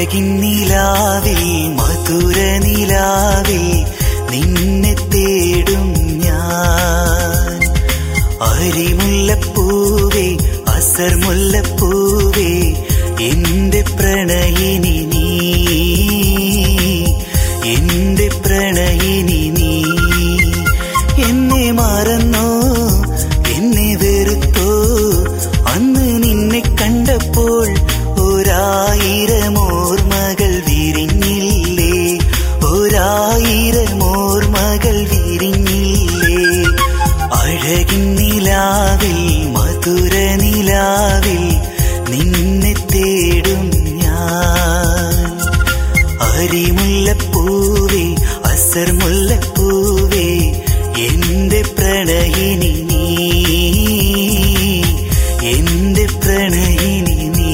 അഴകിൻ നിലാവിൽ മധുര നിലാവിൽ നിന്നെ തേടും ഞാൻ അരിമുല്ലപ്പൂവേ അസർ മുല്ലപ്പൂവേ എന്റെ പ്രണയിനി നീ എന്റെ പ്രണയിനി നീ എന്നെ മറന്നോ എന്നെ വെറുത്തോ അന്ന് നിന്നെ കണ്ടപ്പോൾ ഒരായിരം ഓർമ്മകൾ വിരിഞ്ഞില്ലേ ഒരായിരം ഓർമ്മകൾ വിരിഞ്ഞില്ലേ അഴകിൻ നിലാവിൽ മധുര നിലാവിൽ നിന്നെ തേടും ഞാൻ അരിമുല്ലപ്പൂവേ അസർ മുല്ലപ്പൂവേ എന്റെ പ്രണയിനി നീ എന്റെ പ്രണയിനി നീ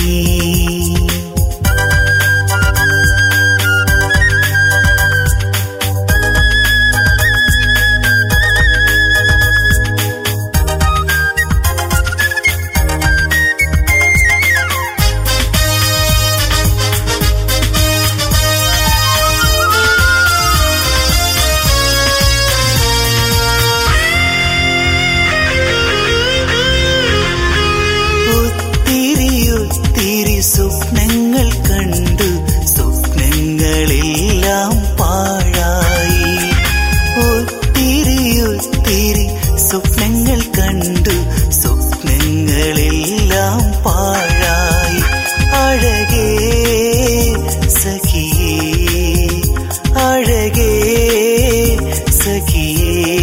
ഒത്തിരി ഒത്തിരി സ്വപ്നങ്ങൾ കണ്ടു സ്വപ്നങ്ങളെല്ലാം പാഴായി ഒത്തിരി ഒത്തിരി സ്വപ്നങ്ങൾ കണ്ടു സ്വപ്നങ്ങളെല്ലാം പാഴായി അഴകേ സഖിയേ അഴകേ സഖിയേ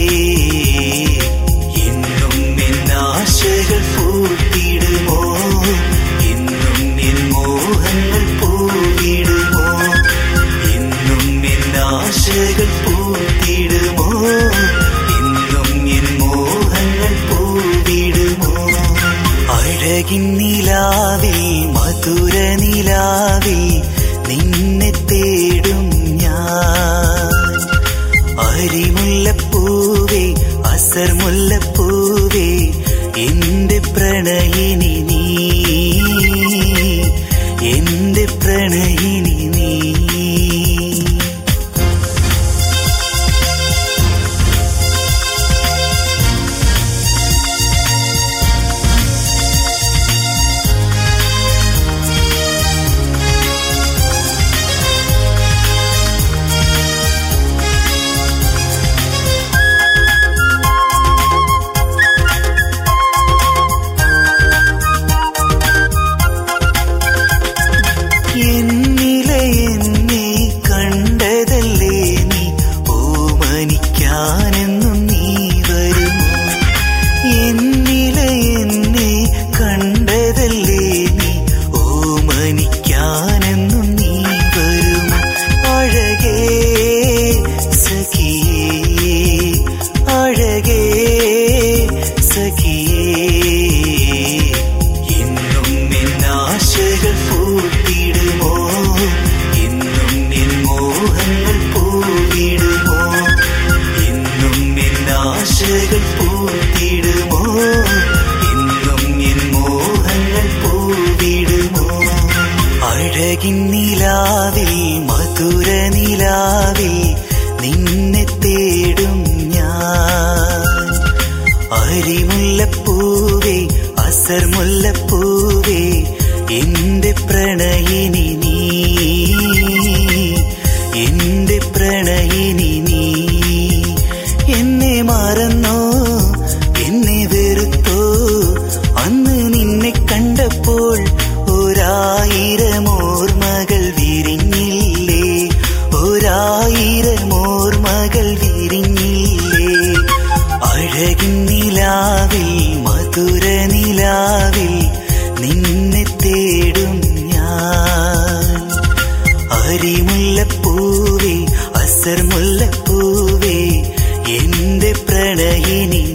എന്നും നിന്നാശകൾ പൂത്തിടുമോ എന്നും നിൻ മോഹങ്ങൾ പൂവിടുമോ എന്നും നിന്നാശകൾ പൂത്തിടുമോ എന്നും നിൻ മോഹങ്ങൾ പൂവിടുമോ അഴകിൻ നിലാവിൽ മധുര നിലാവിൽ നിന്നെ തേടും ഞാൻ അരിമുല്ലപ്പൂവേ അസർ മുല്ലപ്പൂവേ എന്റെ പ്രണയിനി നീ എന്റെ പ്രണയിനി നീ എന്നിലെ എന്നെ കണ്ടതല്ലേ നീ ഓമനിക്കാനെന്നും നീ വരുമോ എന്നിലെ എന്നെ കണ്ടതല്ലേ നീ ഓമനിക്കാനെന്നും നീ വരുമോ അഴകേ സഖിയേ അഴകേ സഖിയേ എന്നും നിന്നാശകൾ പൂത്തിടുമോ എന്നും നിൻ മോഹങ്ങൾ പൂവിടുമോ എന്നും നിന്നാശകൾ പൂത്തിടുമോ എന്നും നിൻ മോഹങ്ങൾ പൂവിടുമോ അഴകിൻ നിലാവിൽ മധുര നിലാവിൽ നിന്നെ തേടും ഞാൻ അരിമുല്ലപ്പൂവേ അസർ മുല്ലപ്പൂവേ എന്റെ പ്രണയിനി നീ എന്റെ പ്രണയിനി നീ എന്നെ മറന്നോ എന്നെ വെറുത്തോ അന്ന് നിന്നെ കണ്ടപ്പോൾ ഒരായിരം ഓർമ്മകൾ വിരിഞ്ഞില്ലേ ഒരായിരം ഓർമ്മകൾ വിരിഞ്ഞില്ലേ അഴകിൻ നിലാവിൽ മധുര നിലാവിൽ നിന്നെ തേടും ഞാൻ അരിമുല്ലപ്പൂവേ അസർ മുല്ലപ്പൂവേ എന്റെ പ്രണയിനി